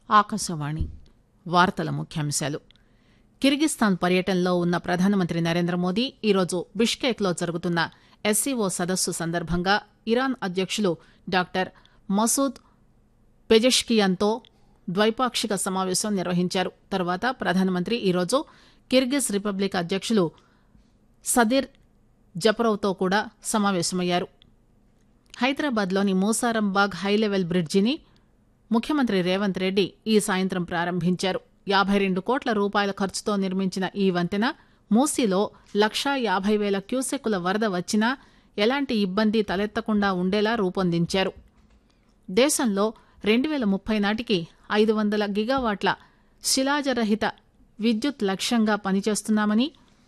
ఆకాశవాణి వార్తల ముఖ్యాంశాలు కిర్గిస్థాన్ పర్యటనలో ఉన్న ప్రధానమంత్రి నరేంద్ర మోదీ ఈరోజు బిష్కేక్లో జరుగుతున్న ఎస్సీఓ సదస్సు సందర్భంగా ఇరాన్ అధ్యకులు డాక్టర్ మసూద్ పెజెష్కియాన్తో ద్వైపాక్షిక సమావేశం నిర్వహించారు తర్వాత ప్రధానమంత్రి ఈరోజు కిర్గిజ్ రిపబ్లిక్ అధ్యకులు సదిర్ జపరోవ్తో కూడా సమావేశమయ్యారు హైదరాబాద్లోని మూసారంబాగ్ హైలెవెల్ బ్రిడ్జిని ముఖ్యమంత్రి రేవంత్ రెడ్డి ఈ సాయంత్రం ప్రారంభించారు యాబై రెండు కోట్ల రూపాయల ఖర్చుతో నిర్మించిన ఈ వంతెన మూసీలో లక్షా యాబై వేల క్యూసెక్కుల వరద వచ్చినా ఎలాంటి ఇబ్బంది తలెత్తకుండా ఉండేలా రూపొందించారు దేశంలో రెండు వేల ముప్పై నాటికి ఐదు వందల గిగావాట్ల శిలాజరహిత విద్యుత్ లక్ష్యంగా పనిచేస్తున్నామని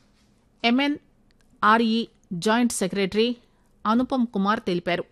MNRE joint secretary Anupam Kumar తెలిపారు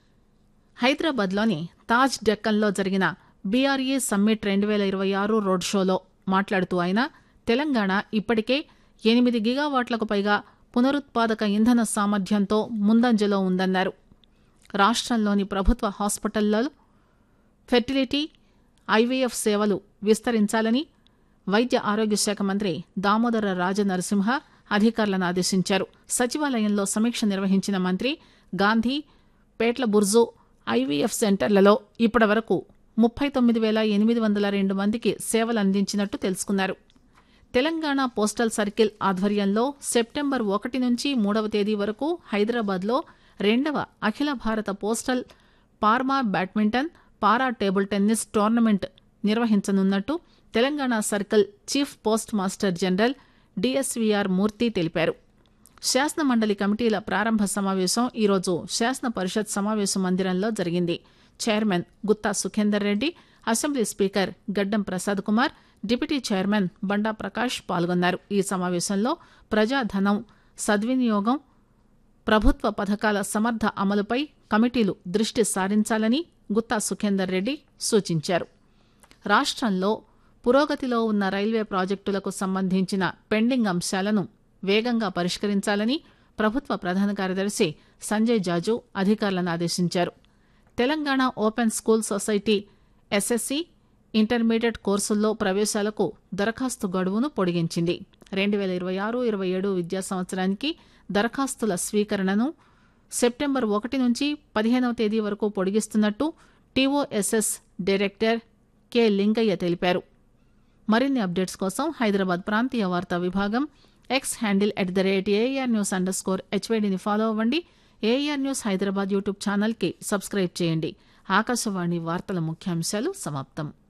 హైదరాబాద్లోని తాజ్ డెక్కన్లో జరిగిన బీఆర్ఈ సమ్మిట్ రెండు వేల ఇరవై ఆరు రోడ్ షోలో మాట్లాడుతూ ఆయన తెలంగాణ ఇప్పటికే ఎనిమిది గిగావాట్లకు పైగా పునరుత్పాదక ఇంధన సామర్థ్యంతో ముందంజలో ఉందన్నారు రాష్ట్రంలోని ప్రభుత్వ హాస్పిటళ్లలో ఫెర్టిలిటీ ఐవీఎఫ్ సేవలు విస్తరించాలని వైద్య ఆరోగ్య శాఖ మంత్రి దామోదర రాజనరసింహ అధికారులను ఆదేశించారు సచివాలయంలో సమీక్ష నిర్వహించిన మంత్రి గాంధీ పేట్ల బుర్జు ఐవీఎఫ్ సెంటర్లలో ఇప్పటి వరకు ముప్పై తొమ్మిది వేల ఎనిమిది వందల రెండు మందికి సేవలు అందించినట్టు తెలుసుకున్నారు తెలంగాణ పోస్టల్ సర్కిల్ ఆధ్వర్యంలో సెప్టెంబర్ ఒకటి నుంచి మూడవ తేదీ వరకు హైదరాబాద్లో రెండవ అఖిల భారత పోస్టల్ పార్మా badminton para table tennis tournament నిర్వహించనున్నట్టు Telangana circle chief post master general DSVR Murthy తెలిపారు శాసన మండలి కమిటీల ప్రారంభ సమావేశం ఈరోజు శాసన పరిషత్ సమావేశ మందిరంలో జరిగింది chairman Gutta Sukhender Reddy assembly speaker Gaddam Prasad Kumar deputy chairman Banda Prakash పాల్గొన్నారు ఈ సమావేశంలో ప్రజాధనం సద్వినియోగం ప్రభుత్వ పథకాల సమర్థ అమలుపై కమిటీలు దృష్టి సారించాలని గుత్తా సుఖేందర్ రెడ్డి సూచించారు రాష్ట్రంలో పురోగతిలో ఉన్న రైల్వే ప్రాజెక్టులకు సంబంధించిన పెండింగ్ అంశాలను వేగంగా పరిష్కరించాలని ప్రభుత్వ ప్రధాన కార్యదర్శి సంజయ్ జాజు అధికారులను ఆదేశించారు Telangana open school society SSC intermediate కోర్సుల్లో ప్రవేశాలకు దరఖాస్తు గడువును పొడిగించింది రెండు వేల ఇరవై ఆరు ఇరవై ఏడు విద్యా సంవత్సరానికి దరఖాస్తుల స్వీకరణను సెప్టెంబర్ ఒకటి నుంచి పదిహేనవ తేదీ వరకు పొడిగిస్తున్నట్టు టీఓఎస్ఎస్ డైరెక్టర్ కె లింగయ్య తెలిపారు మరిన్ని అప్డేట్స్ కోసం హైదరాబాద్ ప్రాంతీయ వార్తా విభాగం X handle at the rate AR news underscore హెచ్వైడిని ఫాలో అవ్వండి ఏఆర్ న్యూస్ హైదరాబాద్ యూట్యూబ్ ఛానల్కి సబ్స్క్రైబ్ చేయండి ఆకాశవాణి వార్తల ముఖ్యాంశాలు సమాప్తం